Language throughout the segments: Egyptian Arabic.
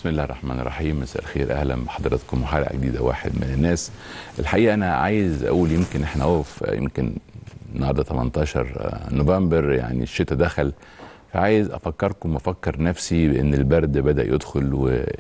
بسم الله الرحمن الرحيم مساء الخير اهلا بحضراتكم وحلقه جديده واحد من الناس الحقيقه انا عايز اقول يمكن احنا اهو في- يمكن النهارده 18 نوفمبر يعني الشتاء دخل فعايز افكركم وافكر نفسي بان البرد بدا يدخل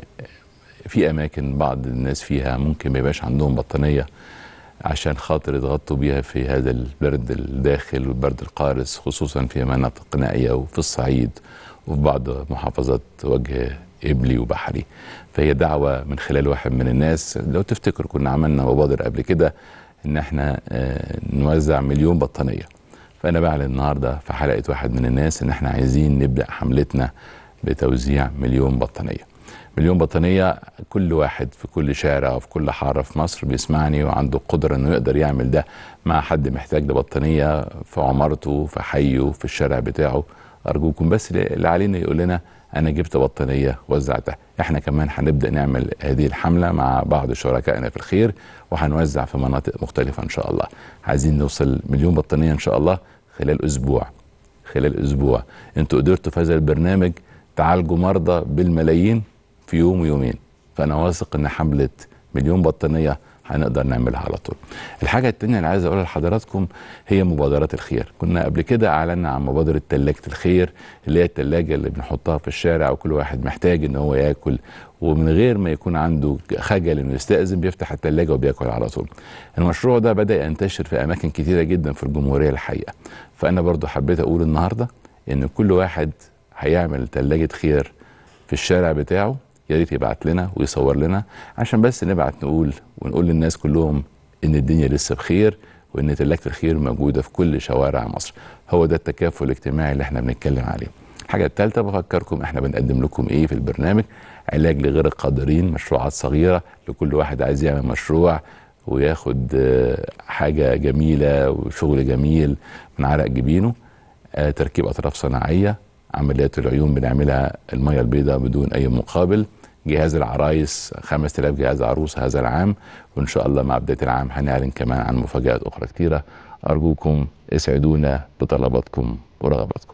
وفي اماكن بعض الناس فيها ممكن ما يبقاش عندهم بطانيه عشان خاطر يتغطوا بيها في هذا البرد الداخل والبرد القارس خصوصا في مناطق نائيه وفي الصعيد وفي بعض محافظات وجه قبلي وبحري فهي دعوه من خلال واحد من الناس لو تفتكر كنا عملنا مبادر قبل كده ان احنا آه، نوزع مليون بطانيه فانا بعلن النهارده في حلقه واحد من الناس ان احنا عايزين نبدا حملتنا بتوزيع مليون بطانيه مليون بطانيه كل واحد في كل شارع وفي كل حاره في مصر بيسمعني وعنده قدره انه يقدر يعمل ده مع حد محتاج لبطانيه في عمارته في حيه في الشارع بتاعه ارجوكم بس اللي علينا يقول لنا انا جبت بطانيه وزعتها احنا كمان هنبدا نعمل هذه الحمله مع بعض شركائنا في الخير وهنوزع في مناطق مختلفه ان شاء الله عايزين نوصل مليون بطانيه ان شاء الله خلال اسبوع خلال اسبوع انتوا قدرتوا في هذا البرنامج تعالجوا مرضى بالملايين في يوم ويومين فانا واثق ان حمله مليون بطانيه هنقدر نعملها على طول الحاجة التانية اللي عايز أقولها لحضراتكم هي مبادرات الخير كنا قبل كده أعلنا عن مبادرة تلاجة الخير اللي هي التلاجة اللي بنحطها في الشارع وكل واحد محتاج إن هو ياكل ومن غير ما يكون عنده خجل إنه يستأذن بيفتح التلاجة وبياكل على طول المشروع ده بدأ ينتشر في أماكن كتيرة جدا في الجمهورية الحقيقة فأنا برضو حبيت أقول النهاردة إن كل واحد هيعمل تلاجة خير في الشارع بتاعه يا ريت يبعت لنا ويصور لنا عشان بس نبعت نقول ونقول للناس كلهم ان الدنيا لسه بخير وان تلاجة الخير موجوده في كل شوارع مصر هو ده التكافل الاجتماعي اللي احنا بنتكلم عليه الحاجه الثالثه بفكركم احنا بنقدم لكم ايه في البرنامج علاج لغير القادرين مشروعات صغيره لكل واحد عايز يعمل مشروع وياخد آه، حاجه جميله وشغل جميل من عرق جبينه آه، تركيب اطراف صناعيه عمليات العيون بنعملها الميه البيضاء بدون اي مقابل جهاز العرايس 5000 جهاز عروس هذا العام وان شاء الله مع بدايه العام هنعلن كمان عن مفاجات اخرى كتيره ارجوكم اسعدونا بطلباتكم ورغباتكم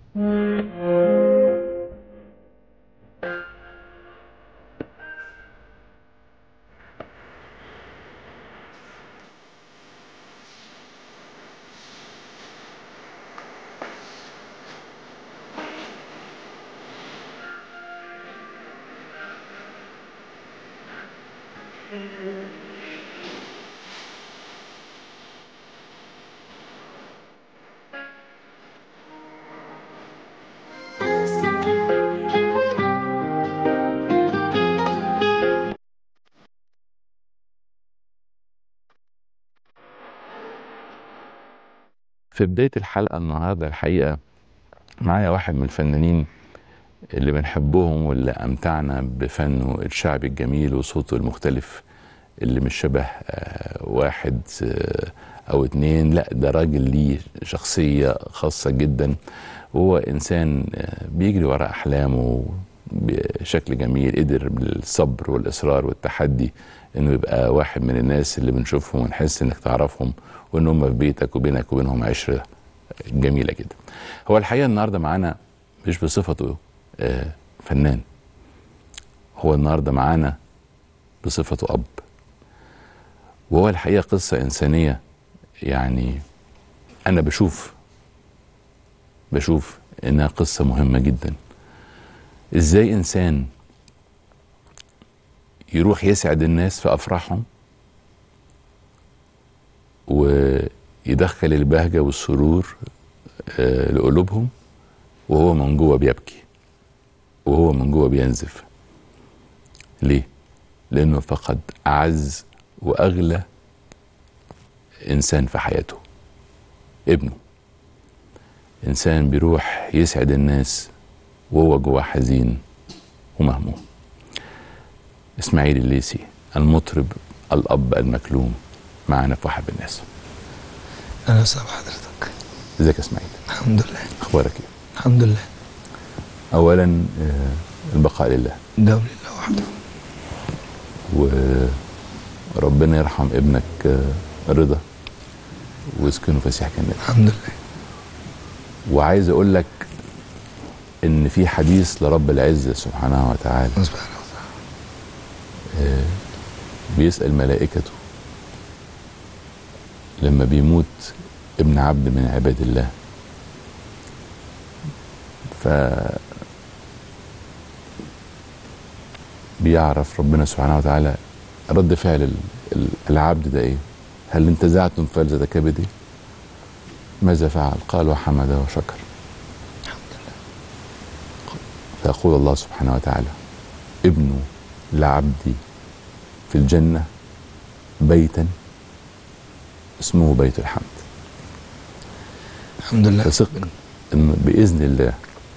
في بدايه الحلقه النهارده الحقيقه معايا واحد من الفنانين اللي بنحبهم واللي امتعنا بفنه الشعبي الجميل وصوته المختلف اللي مش شبه آه، واحد آه، او اتنين لا ده راجل ليه شخصيه خاصه جدا وهو انسان آه، بيجري وراء احلامه بشكل جميل قدر بالصبر والاصرار والتحدي انه يبقى واحد من الناس اللي بنشوفهم ونحس انك تعرفهم وان هم في بيتك وبينك وبينهم عشره جميله جدا. هو الحقيقه النهارده معانا مش بصفته آه، فنان هو النهارده معانا بصفته اب وهو الحقيقه قصه انسانيه يعني انا بشوف بشوف انها قصه مهمه جدا ازاي انسان يروح يسعد الناس في افراحهم ويدخل البهجه والسرور آه، لقلوبهم وهو من جوه بيبكي وهو من جوه بينزف ليه لانه فقد اعز واغلى انسان في حياته ابنه انسان بيروح يسعد الناس وهو جواه حزين ومهموم اسماعيل الليسي المطرب الاب المكلوم معنا في واحد بالناس انا وسام حضرتك ازيك يا اسماعيل الحمد لله اخبارك ايه الحمد لله اولا آه، البقاء لله دولة الله وحده وربنا يرحم ابنك آه، رضا ويسكنه فسيح جنته الحمد لله وعايز اقول لك ان في حديث لرب العزه سبحانه وتعالى سبحانه وتعالى آه، بيسأل ملائكته لما بيموت ابن عبد من عباد الله ف بيعرف ربنا سبحانه وتعالى رد فعل ال- ال- العبد ده ايه هل انتزعتم فلذة كبدي ماذا فعل قال وحمد وشكر فيقول الله سبحانه وتعالى ابنوا لعبدي في الجنة بيتا اسمه بيت الحمد الحمد لله فثق ان باذن الله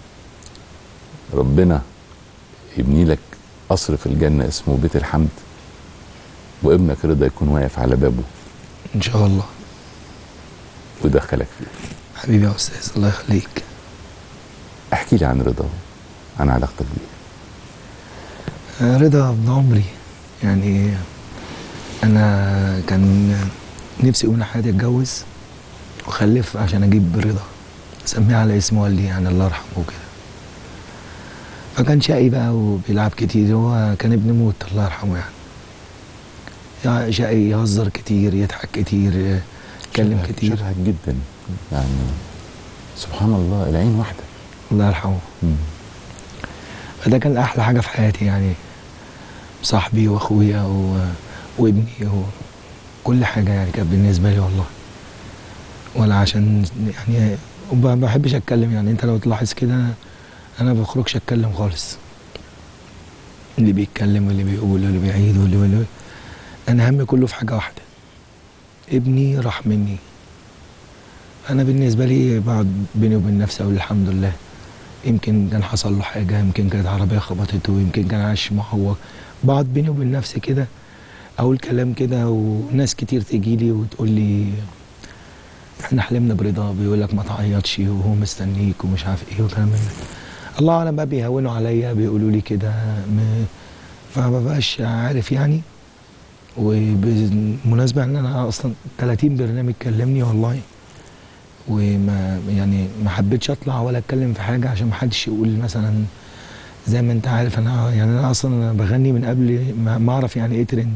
ربنا يبني لك قصر في الجنه اسمه بيت الحمد وابنك رضا يكون واقف على بابه ان شاء الله ويدخلك فيه حبيبي يا استاذ الله يخليك احكي لي عن رضا عن علاقتك بيه آه، رضا ابن عمري يعني انا كان نفسي يوم حياتي اتجوز وخلف عشان اجيب رضا اسميه على اسم والدي يعني الله يرحمه وكده فكان شقي بقى وبيلعب كتير هو كان ابن موت الله يرحمه يعني يعني شقي يهزر كتير يضحك كتير يتكلم شبهك- كتير شبهك جدا يعني سبحان الله العين واحده الله يرحمه مم. فده كان احلى حاجه في حياتي يعني صاحبي واخويا و... وابني وكل حاجه يعني كانت بالنسبه لي والله ولا عشان يعني ما بحبش اتكلم يعني انت لو تلاحظ كده انا ما بخرجش اتكلم خالص اللي بيتكلم واللي بيقول واللي بيعيد واللي واللي انا همي كله في حاجه واحده ابني راح مني انا بالنسبه لي بقعد بيني وبين نفسي اقول الحمد لله يمكن كان حصل له حاجه يمكن كانت عربيه خبطته يمكن كان عايش معوق بقعد بيني وبين نفسي كده اقول كلام كده وناس كتير تيجي لي وتقول لي احنا حلمنا برضا بيقول لك ما تعيطش وهو مستنيك ومش عارف ايه وكلام من ده الله اعلم بقى بيهونوا عليا بيقولوا لي كده م- فما بقاش عارف يعني وبالمناسبه ان انا اصلا 30 برنامج كلمني والله وما يعني ما حبيتش اطلع ولا اتكلم في حاجه عشان ما حدش يقول مثلا زي ما انت عارف انا يعني انا اصلا أنا بغني من قبل ما ما اعرف يعني ايه ترند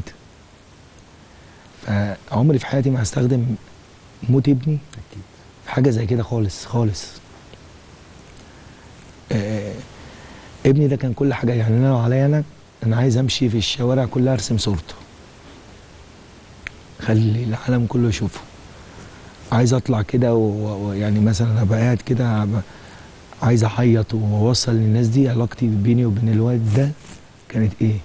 فعمري في حياتي ما هستخدم موت ابني اكيد في حاجه زي كده خالص خالص آه ابني ده كان كل حاجه يعني انا لو عليا انا انا عايز امشي في الشوارع كلها ارسم صورته خلي العالم كله يشوفه عايز اطلع كده و- ويعني مثلا ابقى قاعد كده أبقى عايز اعيط واوصل للناس دي علاقتي بيني وبين الواد ده كانت ايه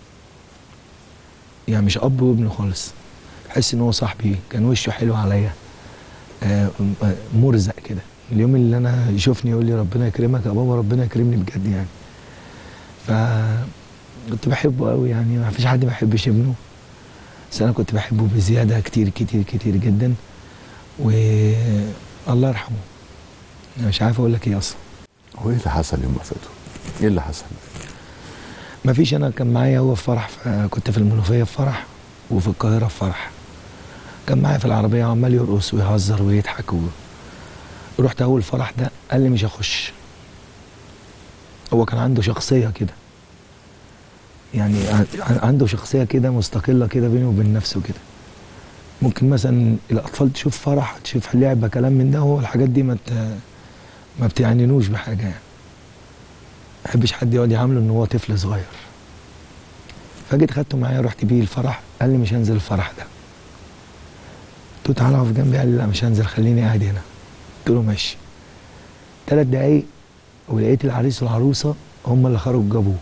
يعني مش اب وابن خالص احس ان هو صاحبي كان وشه حلو عليا آه، آه، مرزق كده اليوم اللي انا يشوفني يقول لي ربنا يكرمك يا بابا ربنا يكرمني بجد يعني ف كنت بحبه قوي يعني ما فيش حد ما يحبش ابنه بس انا كنت بحبه بزياده كتير كتير كتير جدا والله يرحمه انا مش عارف اقول لك ايه اصلا هو ايه اللي حصل يوم وفاته؟ ايه اللي حصل؟ ما فيش انا كان معايا هو في فرح ف- كنت في المنوفيه في فرح وفي القاهره في فرح كان معايا في العربيه عمال يرقص ويهزر ويضحك و... رحت اول فرح ده قال لي مش هخش هو كان عنده شخصيه كده يعني ع- ع- عنده شخصيه كده مستقله كده بينه وبين نفسه كده ممكن مثلا الاطفال تشوف فرح تشوف لعبه كلام من ده هو الحاجات دي ما ت- ما بتعنينوش بحاجه يعني ما بحبش حد يقعد يعامله ان هو طفل صغير فجيت خدته معايا رحت بيه الفرح قال لي مش هنزل الفرح ده قلت له تعالى اقف جنبي قال لي لا مش هنزل خليني قاعد هنا قلت له ماشي ثلاث دقايق ولقيت العريس والعروسه هم اللي خرجوا جابوه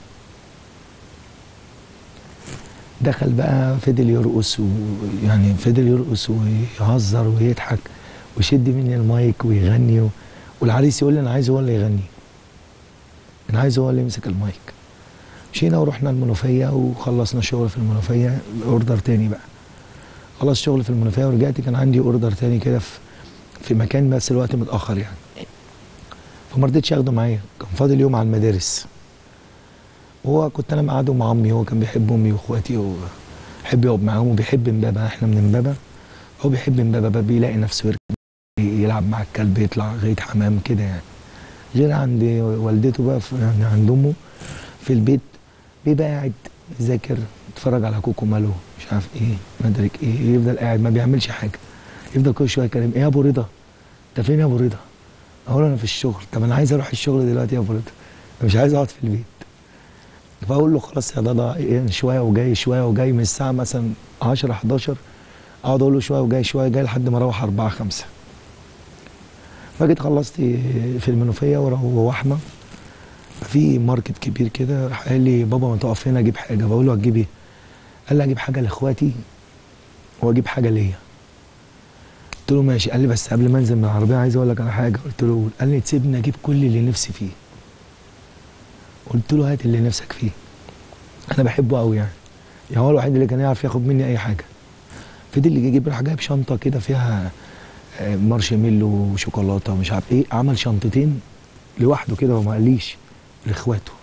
دخل بقى فضل يرقص ويعني فضل يرقص ويهزر ويضحك ويشد مني المايك ويغني و... والعريس يقول لي انا عايز هو اللي يغني انا عايز هو اللي يمسك المايك مشينا ورحنا المنوفيه وخلصنا شغل في المنوفيه اوردر تاني بقى خلص شغل في المنوفيه ورجعت كان عندي اوردر تاني كده في في مكان بس الوقت متاخر يعني فما رضيتش اخده معايا كان فاضل يوم على المدارس وهو كنت انا مقعده مع عمي هو كان بيحب امي واخواتي وبيحب يقعد معاهم وبيحب امبابه احنا من امبابه هو بيحب امبابه بقى بيلاقي نفسه يركب يلعب مع الكلب يطلع غيط حمام كده يعني غير عند والدته بقى في يعني عند امه في البيت بيبقى قاعد يذاكر اتفرج على كوكو مالو مش عارف ايه مدرك ايه يفضل قاعد ما بيعملش حاجه يفضل كل شويه يكلم ايه يا ابو رضا انت فين يا ابو رضا اقول له انا في الشغل طب انا عايز اروح الشغل دلوقتي يا ابو رضا أنا مش عايز اقعد في البيت فاقول له خلاص يا ضاضا إيه شويه وجاي شويه وجاي من الساعه مثلا 10 11 اقعد اقول له شويه وجاي شويه جاي لحد ما اروح 4 5 فجيت خلصت في المنوفيه وهو وحمه في ماركت كبير كده راح قال لي بابا ما تقف هنا اجيب حاجه بقول له هتجيب ايه؟ قال لي اجيب حاجه لاخواتي واجيب حاجه ليا قلت له ماشي قال لي بس قبل ما انزل من العربيه عايز اقول لك على حاجه قلت له قول. قال لي تسيبني اجيب كل اللي نفسي فيه قلت له هات اللي نفسك فيه انا بحبه قوي يعني يعني هو الوحيد اللي كان يعرف ياخد مني اي حاجه فضل يجيب راح جايب شنطه كده فيها آه، مارشميلو وشوكولاته ومش عارف ايه عمل شنطتين لوحده كده وما قاليش لاخواته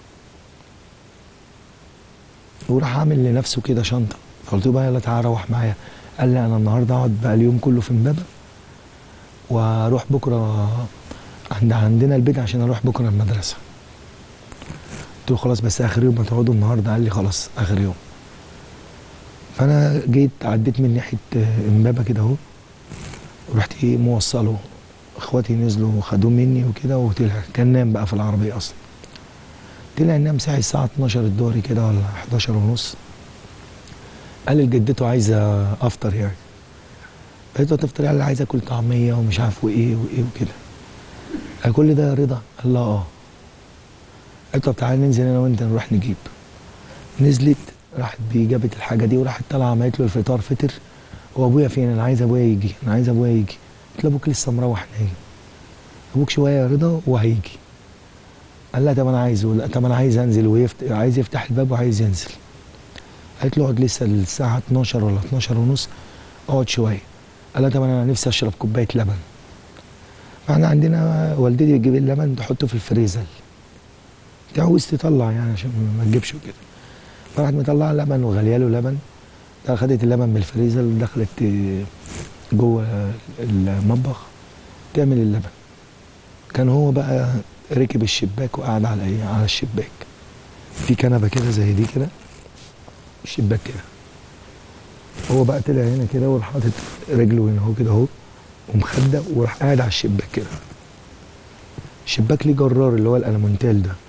وراح عامل لنفسه كده شنطه فقلت له بقى يلا تعالى روح معايا قال لي انا النهارده اقعد بقى اليوم كله في امبابه واروح بكره عند عندنا البيت عشان اروح بكره المدرسه قلت له خلاص بس اخر يوم هتقعدوا النهارده قال لي خلاص اخر يوم فانا جيت عديت من ناحيه آه، امبابه كده اهو ورحت إيه موصله اخواتي نزلوا وخدوه مني وكده وطلع كان نام بقى في العربيه اصلا طلع نام ساعة الساعة 12 الظهر كده ولا 11 ونص قال لي لجدته عايزة أفطر يعني قلت له تفطر قال لي عايز آكل طعمية ومش عارف وإيه وإيه وكده قال كل ده يا رضا؟ قال لا آه قلت له طب تعالى ننزل أنا وأنت نروح نجيب نزلت راحت دي جابت الحاجة دي وراحت طالعة عملت له الفطار فطر هو أبويا فين؟ أنا عايز أبويا يجي أنا عايز أبويا يجي قلت له أبوك لسه مروح نايم أبوك شوية يا رضا وهيجي قال لها طب انا عايزه لا طب انا عايز انزل ويفتح عايز يفتح الباب وعايز ينزل قالت له اقعد لسه الساعه 12 ولا 12 ونص اقعد شويه قال لها طب انا نفسي اشرب كوبايه لبن فاحنا عندنا والدتي بتجيب اللبن تحطه في الفريزر تعوز تطلع يعني عشان ما تجيبش وكده فراحت مطلعه لبن وغاليه له لبن خدت اللبن من الفريزر دخلت آه، جوه المطبخ تعمل اللبن كان هو بقى ركب الشباك وقعد على ايه على الشباك في كنبه كده زي دي كده الشباك كده هو بقى طلع هنا كده وراح حاطط رجله هنا اهو كده اهو ومخده وراح قاعد على الشباك كده الشباك ليه جرار اللي هو الالمونتال ده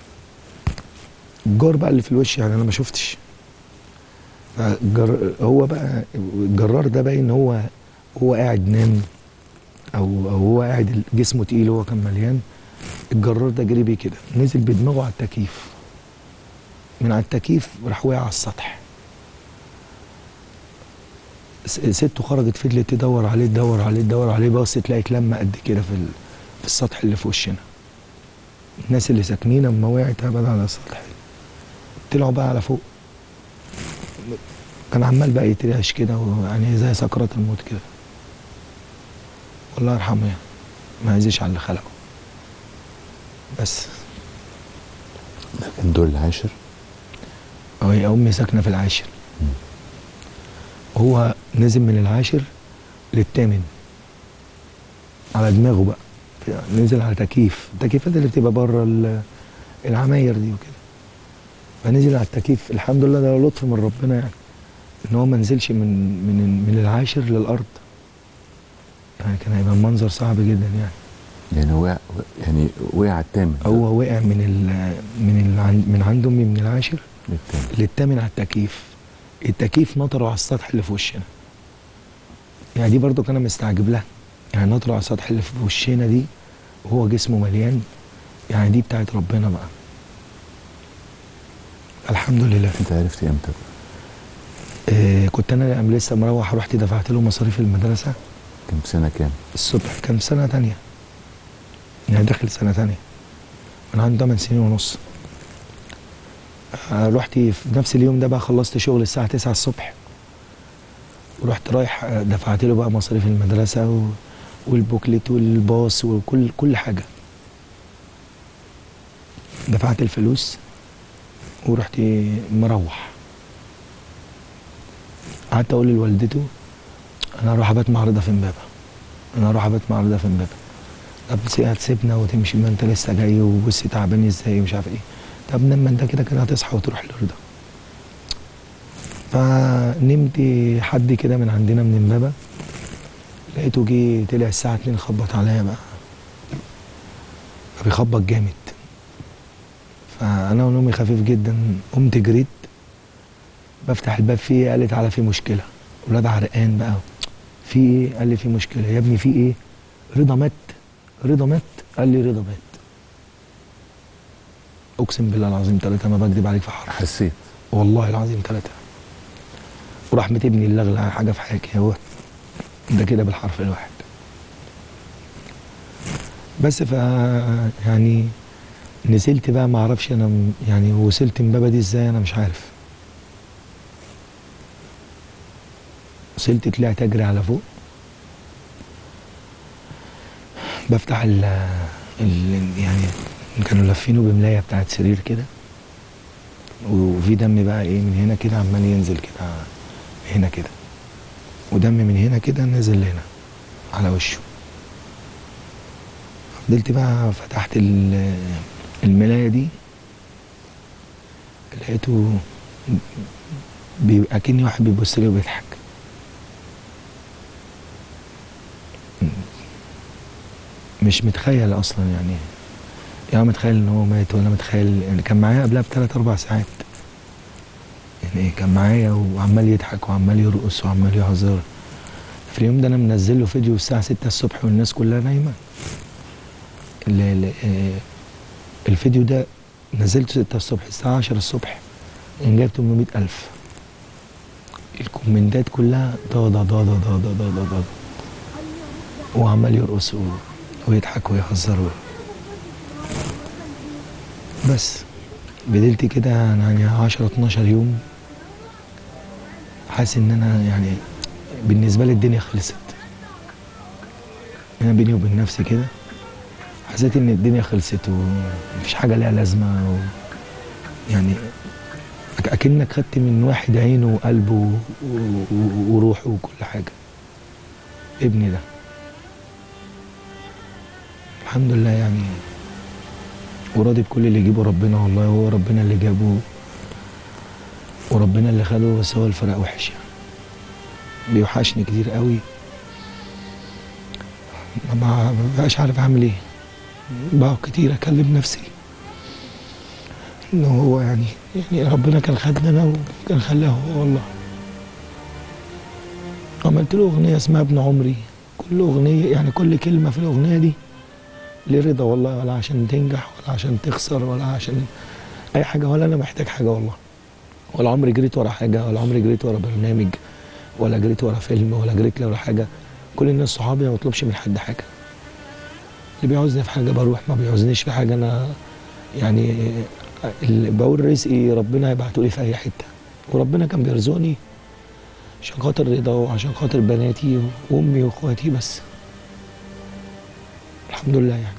الجار بقى اللي في الوش يعني انا ما شفتش فجر هو بقى الجرار ده باين ان هو هو قاعد نام او او هو قاعد جسمه تقيل هو كان مليان الجرار ده جري بيه كده نزل بدماغه على التكييف من على التكييف راح وقع على السطح س- سته خرجت فضلت تدور عليه تدور عليه تدور عليه بصت لقيت لمه قد كده في ال- في السطح اللي في وشنا الناس اللي ساكنين اما وقعت هبل على السطح طلعوا بقى على فوق كان عمال بقى يترعش كده يعني زي سكرات الموت كده الله يرحمه يعني ما يزيش على اللي خلقه بس ده كان الدور العاشر هي امي ساكنه في العاشر هو نزل من العاشر للثامن على دماغه بقى نزل على تكييف التكييفات اللي بتبقى بره ال- العماير دي وكده فنزل على التكييف الحمد لله ده لطف من ربنا يعني ان هو ما نزلش من من من العاشر للارض يعني كان هيبقى المنظر صعب جدا يعني يعني وقع يعني وقع على الثامن هو وقع من ال من ال من عند امي من العاشر للثامن للتامن على التكييف التكييف نطره على السطح اللي في وشنا يعني دي برضو كان مستعجب لها يعني نطره على السطح اللي في وشنا دي وهو جسمه مليان يعني دي بتاعت ربنا بقى الحمد لله انت عرفت امتى بقى؟ آه كنت انا قبل لسه مروح رحت دفعت له مصاريف المدرسه كان في سنه كام؟ الصبح كان في سنه تانية يعني داخل سنه تانية من عنده 8 سنين ونص آه، رحت في نفس اليوم ده بقى خلصت شغل الساعه 9 الصبح ورحت رايح آه، دفعت له بقى مصاريف المدرسه و... والبوكلت والباص وكل كل حاجه دفعت الفلوس ورحت مروح قعدت اقول لوالدته انا هروح ابات مع رضا في امبابه انا هروح ابات مع رضا في امبابه طب س- هتسيبنا وتمشي ما انت لسه جاي وبص تعبان ازاي ومش عارف ايه طب لما انت كده كده هتصحى وتروح لرضا فنمت حد كده من عندنا من امبابه لقيته جه طلع الساعه 2 خبط عليا بقى بيخبط جامد فانا ونومي خفيف جدا قمت جريت بفتح الباب في ايه قالت على في مشكله ولاد عرقان بقى في ايه قال لي في مشكله يا ابني في ايه رضا مات رضا مات قال لي رضا مات اقسم بالله العظيم ثلاثه ما بكذب عليك في حرف حسيت والله العظيم ثلاثه ورحمة ابني اللي اغلى حاجه في حياتي هو ده كده بالحرف الواحد بس ف يعني نزلت بقى ما اعرفش انا م- يعني وصلت امبابه دي ازاي انا مش عارف وصلت طلعت اجري على فوق بفتح ال ال يعني كانوا لافينه بملايه بتاعت سرير كده وفي دم بقى ايه من هنا كده عمال ينزل كده هنا كده ودم من هنا كده نزل هنا على وشه فضلت بقى فتحت ال- الملايه دي لقيته بيبقى كأني واحد بيبص لي وبيضحك مش متخيل اصلا يعني يا متخيل ان هو مات ولا متخيل يعني كان معايا قبلها بثلاث اربع ساعات يعني إيه، كان معايا وعمال يضحك وعمال يرقص وعمال يهزر في اليوم ده انا منزل له فيديو الساعه 6 الصبح والناس كلها نايمه ال- ال- آه، الفيديو ده نزلته 6 الصبح الساعه 10 الصبح كان جايب 800 الف الكومنتات كلها ضاضة ضاضة ضاضة ضاضة ضاضة وعمال يرقص و- ويضحك ويهزر و- بس فضلت كده يعني 10 12 يوم حاسس ان انا يعني بالنسبه لي الدنيا خلصت انا بيني وبين نفسي كده حسيت ان الدنيا خلصت ومفيش حاجه ليها لازمه و يعني أك- اكنك خدت من واحد عينه وقلبه و- و- وروحه وكل حاجه ابني ده الحمد لله يعني وراضي بكل اللي يجيبه ربنا والله هو ربنا اللي جابه وربنا اللي خده بس هو الفرق وحش يعني بيوحشني كتير قوي ما بقاش عارف اعمل ايه بقى كتير اكلم نفسي ان هو يعني يعني ربنا كان خدنا انا وكان خلاه هو والله عملت له اغنيه اسمها ابن عمري كل اغنيه يعني كل كلمه في الاغنيه دي لرضا والله ولا عشان تنجح ولا عشان تخسر ولا عشان اي حاجه ولا انا محتاج حاجه والله ولا عمري جريت ورا حاجه ولا عمري جريت ورا برنامج ولا جريت ورا فيلم ولا جريت ورا حاجه كل الناس صحابي ما بطلبش من حد حاجه اللي بيعوزني في حاجه بروح ما بيعوزنيش في حاجه انا يعني اللي بقول رزقي ربنا هيبعته لي في اي حته وربنا كان بيرزقني عشان خاطر رضا وعشان خاطر بناتي وامي واخواتي بس الحمد لله يعني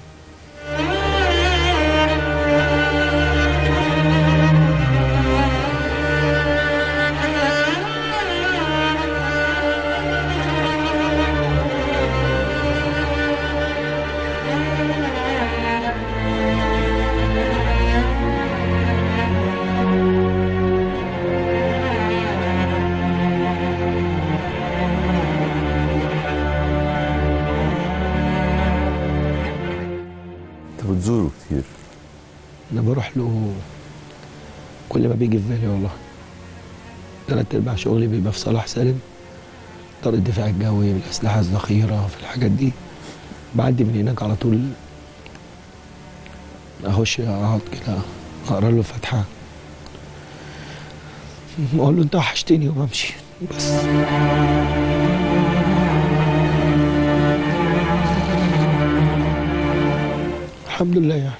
انت بتزوره كتير انا بروح له كل ما بيجي في بالي والله تلات ارباع شغلي بيبقى في صلاح سالم دار الدفاع الجوي بالاسلحه الذخيره في الحاجات دي بعدي من هناك على طول اخش اقعد كده اقرا له فاتحه اقول له انت وحشتني وبمشي بس الحمد لله يعني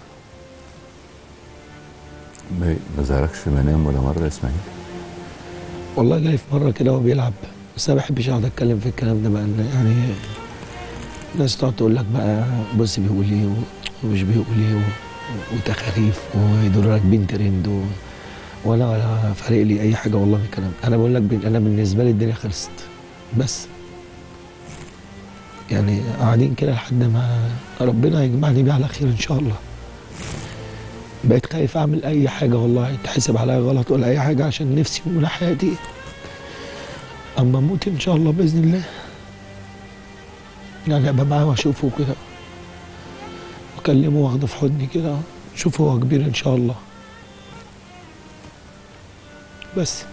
ما ما ظهركش في منام ولا مره يا اسماعيل والله جاي في مره كده وهو بيلعب بس انا ما بحبش اقعد اتكلم في الكلام ده بقى إن يعني الناس تقعد تقول لك بقى بص بيقول ايه و- ومش بيقول ايه و- وتخاريف ودول راكبين ترند و- ولا ولا فارق لي اي حاجه والله في الكلام انا بقول لك بن- انا بالنسبه لي الدنيا خلصت بس يعني قاعدين كده لحد ما ربنا يجمعني بيه على خير ان شاء الله بقيت خايف اعمل اي حاجه والله يتحسب عليا غلط ولا اي حاجه عشان نفسي ومن حياتي اما اموت ان شاء الله باذن الله يعني ابقى معاه واشوفه كده واكلمه واخده في حضني كده اشوفه هو كبير ان شاء الله بس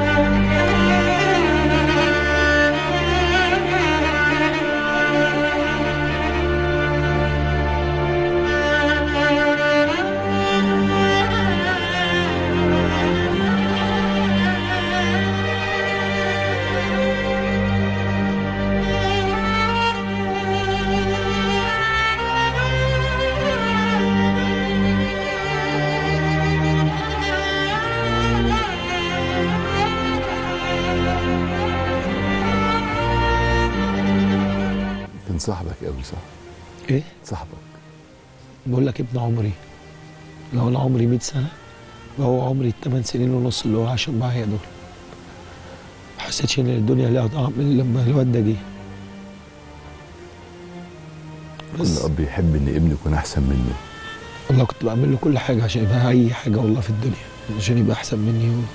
كان صاحبك قوي صح ايه صاحبك بقول لك ابن عمري لو انا عمري 100 سنه وهو عمري الثمان سنين ونص اللي هو عاشهم معايا دول ما حسيتش ان الدنيا ليها طعم إلا لما الواد ده جه كل بس اب يحب ان ابنه يكون احسن منه والله كنت بعمل له كل حاجه عشان يبقى اي حاجه والله في الدنيا عشان يبقى احسن مني و...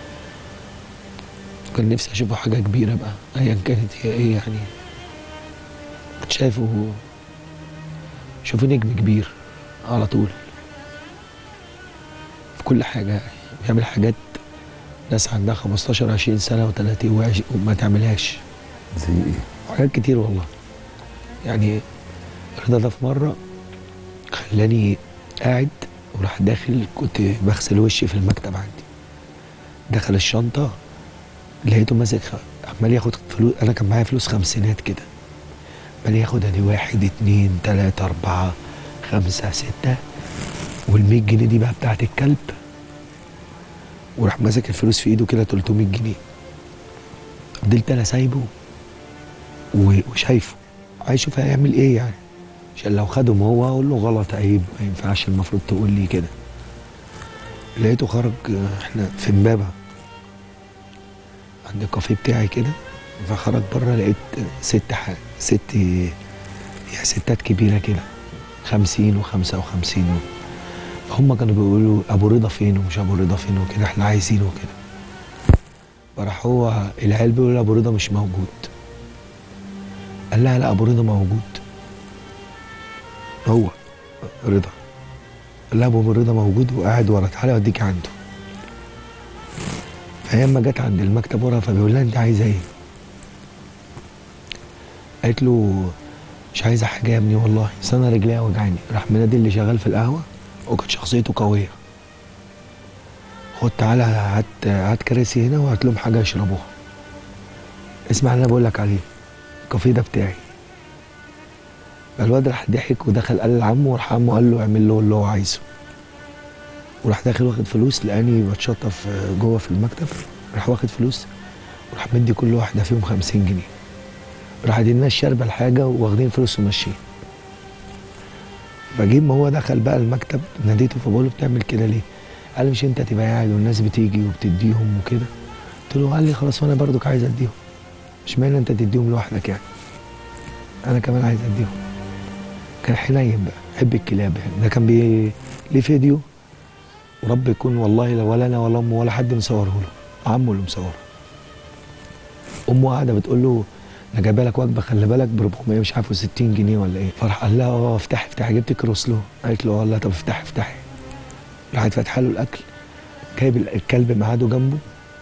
كان نفسي اشوفه حاجه كبيره بقى ايا كانت هي ايه يعني كنت شايفه شوفه نجم كبير على طول في كل حاجه يعني بيعمل حاجات ناس عندها 15 20 سنه و30 وما تعملهاش زي ايه حاجات كتير والله يعني رضا ده في مرة خلاني قاعد وراح داخل كنت بغسل وشي في المكتب عندي دخل الشنطة لقيته ماسك خ- عمال ياخد فلوس أنا كان معايا فلوس خمسينات كده عمال ياخد ادي واحد اتنين تلاتة أربعة خمسة ستة والمية جنيه دي بقى بتاعت الكلب وراح ماسك الفلوس في ايده كده 300 جنيه فضلت انا سايبه و- وشايفه عايز اشوف هيعمل ايه يعني عشان لو خدهم هو اقول له غلط عيب ما ينفعش المفروض تقول لي كده لقيته خرج آه، احنا في امبابه عند الكافيه بتاعي كده فخرج بره لقيت ست ح... ست يعني ستات كبيره كده خمسين وخمسة وخمسين هم كانوا بيقولوا ابو رضا فين ومش ابو رضا فين وكده احنا عايزينه وكده فراح هو العيال بيقولوا ابو رضا مش موجود قال لها لا ابو رضا موجود هو رضا قال لها ابو رضا موجود وقاعد ورا تعالى اوديك عنده فهي اما جت عند المكتب ورا فبيقول لها انت عايزه ايه قالت له مش عايزه حاجه يا ابني والله بس انا رجليا وجعاني راح منادي اللي شغال في القهوه وكانت شخصيته قويه خد تعالى هات هات كراسي هنا وهات لهم حاجه يشربوها اسمع اللي انا بقول لك عليه الكافيه ده بتاعي الواد راح ضحك ودخل قال لعمه وراح عمه قال له اعمل له اللي هو عايزه وراح داخل واخد فلوس لاني بتشطف جوه في المكتب راح واخد فلوس وراح مدي كل واحده فيهم 50 جنيه راح ادينا الشاربه الحاجه واخدين فلوس وماشيين فجيب ما هو دخل بقى المكتب ناديته فبقول له بتعمل كده ليه؟ قال لي مش انت تبقى قاعد والناس بتيجي وبتديهم وكده قلت له قال لي خلاص وانا برضك عايز اديهم اشمعنى انت تديهم لوحدك يعني انا كمان عايز اديهم كان حنين بقى حب الكلاب يعني ده كان بي ليه فيديو ورب يكون والله لا ولا انا ولا امه ولا حد مصوره له عمه اللي مصوره امه قاعده بتقول له انا جايبه لك وجبه خلي بالك ب 400 مش عارف 60 جنيه ولا ايه فراح قال لها اه افتحي افتحي جبت كروس له قالت له اه لا طب افتحي افتحي راحت فاتحه له الاكل جايب الكلب ميعاده جنبه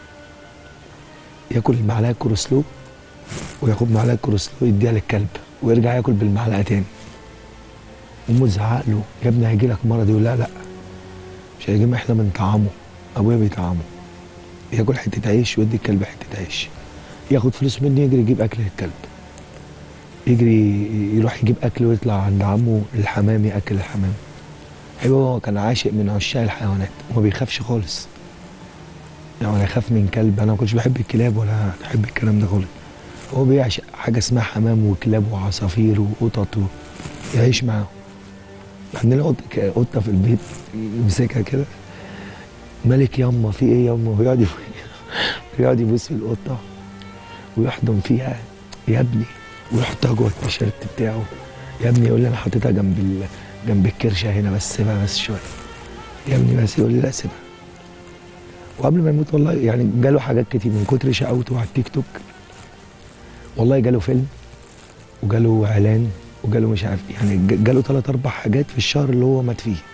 ياكل معلقه كروسلو وياخد معلقه كروسلو يديها للكلب ويرجع ياكل بالمعلقه تاني امه تزعق له يا ابني هيجي لك مرض يقول لا لا مش هيجي احنا بنطعمه ابويا بيطعمه ياكل حته عيش ويدي الكلب حته عيش ياخد فلوس مني يجري يجيب اكل للكلب يجري يروح يجيب اكل ويطلع عند عمه الحمام ياكل الحمام هو كان عاشق من عشاق الحيوانات وما بيخافش خالص يعني ولا يخاف من كلب انا ما كنتش بحب الكلاب ولا بحب الكلام ده خالص هو بيعشق حاجه اسمها حمام وكلاب وعصافير وقطط و... يعيش معاهم عندنا قط قطه في البيت يمسكها كده ملك ياما في ايه ياما ويقعد يب- ويقعد يبوس في القطه ويحضن فيها يا ابني ويحطها جوه التيشيرت بتاعه يا ابني يقول لي انا حطيتها جنب ال... جنب الكرشه هنا بس سيبها بس شويه يا ابني بس يقول لي لا سيبها وقبل ما يموت والله يعني جاله حاجات كتير من كتر شقاوته على التيك توك والله جاله فيلم وجاله اعلان وجاله مش عارف يعني ج- جاله ثلاث اربع حاجات في الشهر اللي هو مات فيه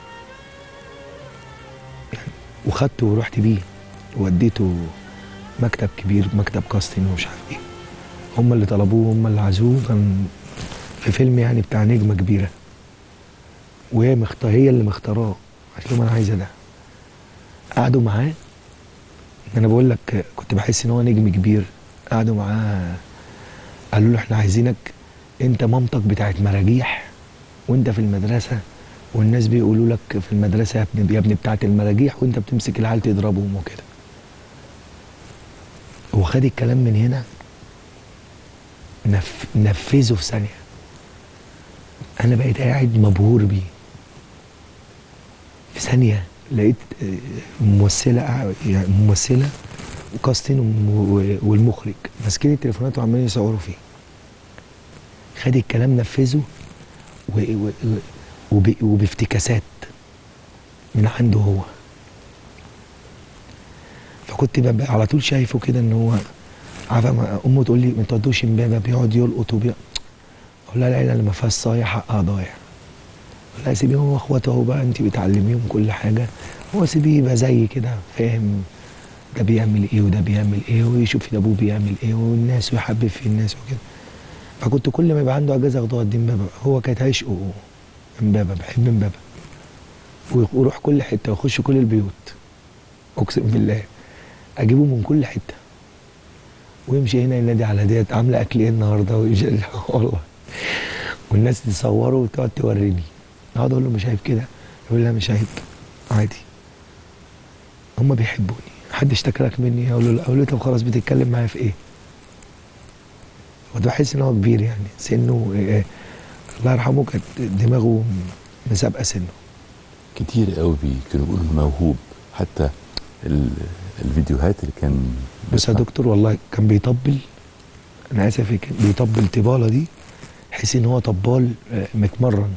يعني وخدته ورحت بيه ووديته مكتب كبير مكتب كاستنج ومش عارف ايه هم اللي طلبوه هم اللي عزوه كان في فيلم يعني بتاع نجمه كبيره وهي مختار هي اللي مختاراه قالت لهم انا عايزه ده قعدوا معاه انا بقول لك كنت بحس ان هو نجم كبير قعدوا معاه قالوا له احنا عايزينك انت مامتك بتاعت مراجيح وانت في المدرسه والناس بيقولوا لك في المدرسه يا ابني يا ابني بتاعت المراجيح وانت بتمسك العيال تضربهم وكده هو خد الكلام من هنا نف... نفذه في ثانيه انا بقيت قاعد مبهور بيه في ثانيه لقيت آه، ممثله قاع- يعني ممثله وكاستين وم- والمخرج ماسكين التليفونات وعمالين يصوروا فيه خد الكلام نفذه و... و... و... وب... وبافتكاسات من عنده هو فكنت ببقى على طول شايفه كده ان هو عارفه ما- امه تقول لي ما تودوش امبابه بيقعد يلقط وبي اقول لها العيله اللي ما فيهاش صايع حقها ضايع اقول لها سيبيهم هو اخواته اهو بقى انت بتعلميهم كل حاجه هو سيبيه يبقى زي كده فاهم ده بيعمل ايه وده بيعمل ايه ويشوف ده ابوه بيعمل ايه والناس ويحبب في الناس وكده فكنت كل ما يبقى عنده اجازه اخده اوديه امبابه هو كانت عشقه امبابه بحب امبابه ويروح كل حته ويخش كل البيوت اقسم بالله اجيبه من كل حته ويمشي هنا ينادي على ديت عامله اكل ايه النهارده ويمشي والله والناس تصوره وتقعد توريني اقعد اقول له مش عيب كده يقول لها مش عيب عادي هم بيحبوني حد اشتكى لك مني اقول له لا اقول له طب خلاص بتتكلم معايا في ايه كنت بحس ان هو كبير يعني سنه إيه الله يرحمه كانت دماغه مسابقه سنه كتير قوي بي- كانوا بيقولوا إنه موهوب حتى ال- الفيديوهات اللي كان بس يا دكتور والله كان بيطبل انا اسف كان بيطبل طباله دي حس ان هو طبال آه، متمرن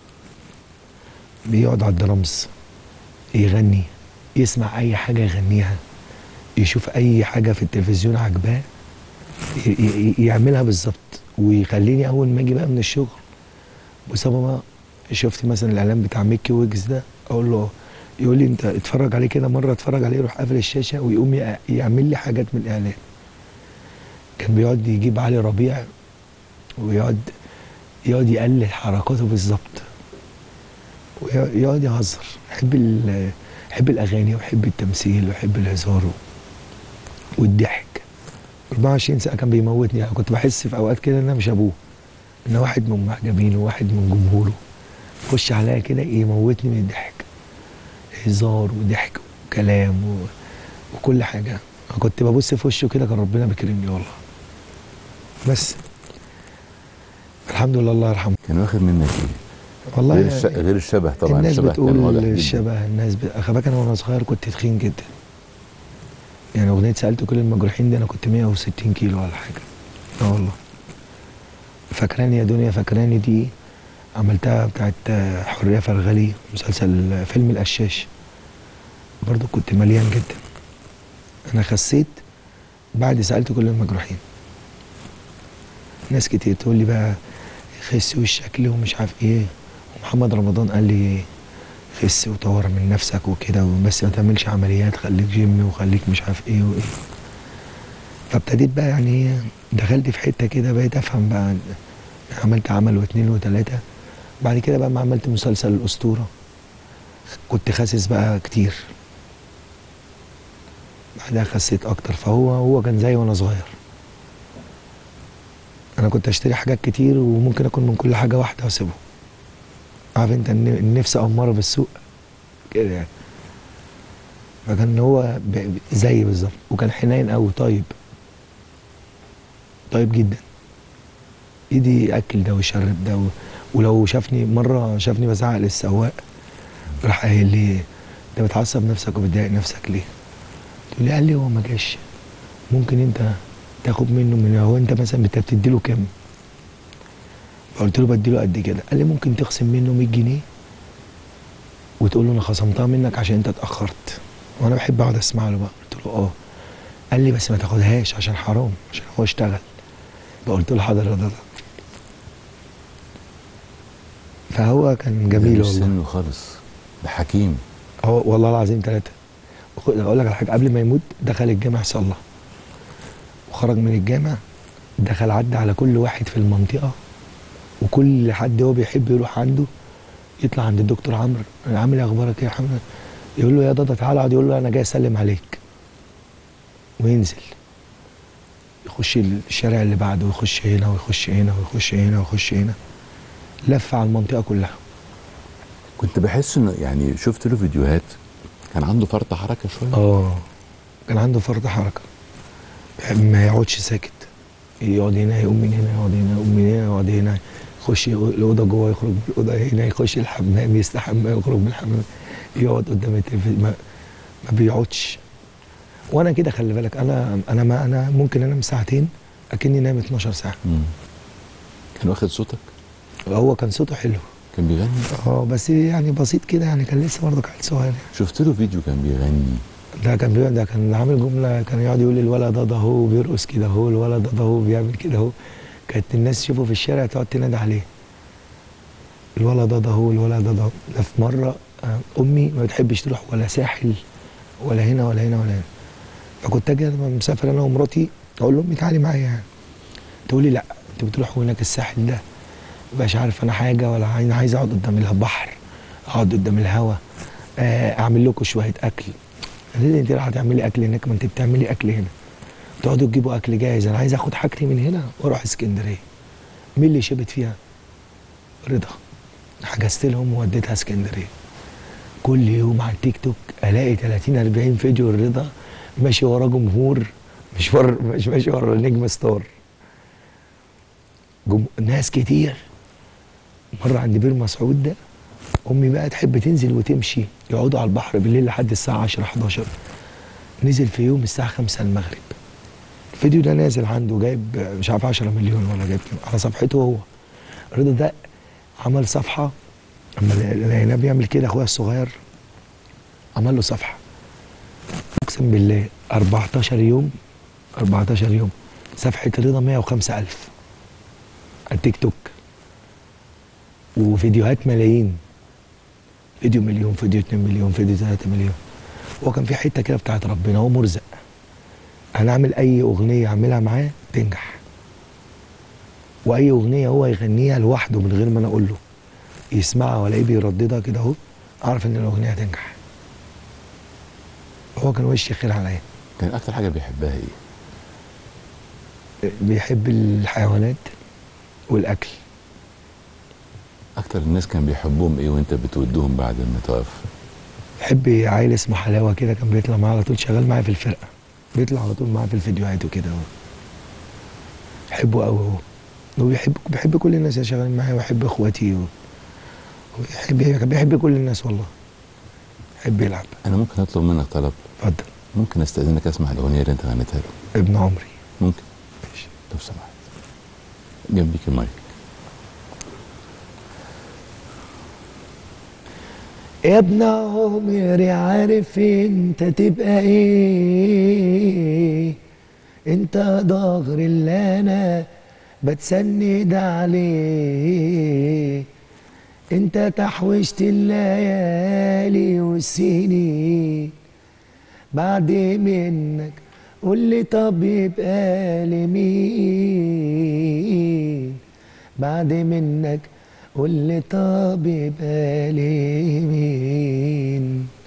بيقعد على الدرامز يغني يسمع اي حاجه يغنيها يشوف اي حاجه في التلفزيون عجباه ي- ي- يعملها بالظبط ويخليني اول ما اجي بقى من الشغل بص يا ماما شفت مثلا الاعلان بتاع ميكي ويجز ده اقول له يقول لي انت اتفرج عليه كده مره اتفرج عليه يروح قافل الشاشه ويقوم يع- يعمل لي حاجات من الاعلان كان بيقعد يجيب علي ربيع ويقعد يقعد يقلد حركاته بالظبط ويقعد يهزر يحب ال- يحب الاغاني ويحب التمثيل ويحب الهزار والضحك 24 ساعه كان بيموتني يعني كنت بحس في اوقات كده ان انا مش ابوه ان واحد من معجبينه وواحد من جمهوره يخش عليا كده يموتني من الضحك هزار وضحك وكلام و... وكل حاجه أنا كنت ببص في وشه كده كان ربنا بيكرمني والله بس الحمد لله الله يرحمه كان واخد منك ايه؟ والله غير, الش... غير الشبه طبعا الناس الشبه كان واضح بتقول جدا الشبه الناس ب... خلي بالك انا وانا صغير كنت تخين جدا يعني اغنيه سالت كل المجروحين دي انا كنت 160 كيلو ولا حاجه اه والله فاكراني يا دنيا فاكراني دي عملتها بتاعت آه، حريه فرغلي مسلسل آه، فيلم القشاش برضو كنت مليان جدا انا خسيت بعد سالت كل المجروحين ناس كتير تقول لي بقى خس والشكل ومش عارف ايه ومحمد رمضان قال لي خس وطور من نفسك وكده بس ما تعملش عمليات خليك جيم وخليك مش عارف ايه وايه فابتديت بقى يعني ايه دخلت في حته كده بقيت افهم بقى عملت عمل واثنين وثلاثه بعد كده بقى ما عملت مسلسل الاسطوره كنت خاسس بقى كتير بعدها خسيت اكتر فهو هو كان زي وانا صغير انا كنت اشتري حاجات كتير وممكن اكل من كل حاجه واحده واسيبه عارف انت الن- النفس اماره بالسوق كده يعني فكان هو ب- ب- زيي بالظبط وكان حنين قوي طيب طيب جدا ايدي اكل ده ويشرب ده و... ولو شافني مره شافني بزعق للسواق راح قايل لي انت بتعصب نفسك وبتضايق نفسك ليه؟ قلت له قال لي هو ما جاش ممكن انت تاخد منه من هو انت مثلا انت بتدي له كام؟ فقلت له بدي له قد كده قال لي ممكن تخصم منه 100 جنيه وتقول له انا خصمتها منك عشان انت اتاخرت وانا بحب اقعد اسمع له بقى قلت له اه قال لي بس ما تاخدهاش عشان حرام عشان هو اشتغل فقلت له حاضر يا دادا فهو كان ده جميل مش والله سنه خالص ده حكيم هو والله العظيم ثلاثة اقول لك على حاجه قبل ما يموت دخل الجامع صلى وخرج من الجامع دخل عدى على كل واحد في المنطقه وكل حد هو بيحب يروح عنده يطلع عند الدكتور عمرو أنا عامل ايه اخبارك ايه يا محمد يقول له يا دادا تعالى اقعد يقول له انا جاي اسلم عليك وينزل يخش الشارع اللي بعده ويخش هنا ويخش هنا ويخش هنا ويخش هنا لف على المنطقه كلها كنت بحس انه يعني شفت له فيديوهات كان عنده فرط حركه شويه اه كان عنده فرط حركه ما يقعدش ساكت يقعد هنا يقوم من هنا يقعد هنا يقوم من هنا يقعد هنا يخش الاوضه جوه يخرج من الاوضه هنا يخش الحمام يستحمى يخرج من الحمام يقعد قدام التلفزيون ما, ما بيقعدش وانا كده خلي بالك انا انا ما انا ممكن انام ساعتين اكني نايم 12 ساعه مم. كان واخد صوتك هو كان صوته حلو كان بيغني اه بس يعني بسيط كده يعني كان لسه برضه عيل صغير يعني. شفت له فيديو كان بيغني ده كان بيقعد ده كان عامل جمله كان يقعد يقول الولد ده ده هو بيرقص كده هو الولد ده ده هو بيعمل كده هو كانت الناس تشوفه في الشارع تقعد تنادي عليه الولد ده ده هو الولد ده ده هو. ده في مره آه، امي ما بتحبش تروح ولا ساحل ولا هنا ولا هنا ولا هنا فكنت اجي لما مسافر انا ومراتي اقول لامي تعالي معايا يعني تقول لي لا انت بتروحوا هناك الساحل ده مبقاش عارف انا حاجه ولا عايز عايز اقعد قدام البحر اقعد قدام الهوا آه، اعمل لكم شويه اكل ليه انت رايحه تعملي اكل هناك ما انت بتعملي اكل هنا تقعدوا تجيبوا اكل جاهز انا عايز اخد حاجتي من هنا واروح اسكندريه مين اللي شبت فيها رضا حجزت لهم ووديتها اسكندريه كل يوم على التيك توك الاقي 30 40 فيديو الرضا ماشي ورا جمهور مش ورا مش ماشي ورا نجم ستار جم... ناس كتير مره عند بير مسعود ده امي بقى تحب تنزل وتمشي يقعدوا على البحر بالليل لحد الساعه 10 11 نزل في يوم الساعه 5 المغرب الفيديو ده نازل عنده جايب مش عارف 10 مليون ولا جايب كام على صفحته هو رضا ده عمل صفحه اما لقيناه بيعمل كده اخويا الصغير عمل له صفحه اقسم بالله 14 يوم 14 يوم صفحه رضا 105000 على التيك توك وفيديوهات ملايين فيديو مليون فيديو 2 مليون فيديو 3 مليون هو كان في حته كده بتاعت ربنا هو مرزق انا اعمل اي اغنيه اعملها معاه تنجح واي اغنيه هو يغنيها لوحده من غير ما انا اقول له يسمعها والاقيه بيرددها كده اهو اعرف ان الاغنيه هتنجح هو كان وش خير عليا كان اكتر حاجه بيحبها ايه بيحب الحيوانات والاكل اكتر الناس كان بيحبهم ايه وانت بتودهم بعد ما توقف بحب عيل اسمه حلاوه كده كان بيطلع معايا على طول شغال معايا في الفرقه بيطلع على طول معايا في الفيديوهات وكده هو بحبه قوي هو هو بيحب بيحب كل الناس اللي شغالين معايا ويحب اخواتي و... وبيحب بيحب كل الناس والله بيحب يلعب انا ممكن اطلب منك طلب اتفضل ممكن استاذنك اسمع الاغنيه اللي انت غنيتها له ابن عمري ممكن ماشي لو سمحت جنبيك المايك يا ابن عمري عارف انت تبقى ايه انت ضغر اللي انا بتسند عليه انت تحوشت الليالي والسنين بعد منك قول لي طب يبقى لمين بعد منك قول لي طب يبقى لمين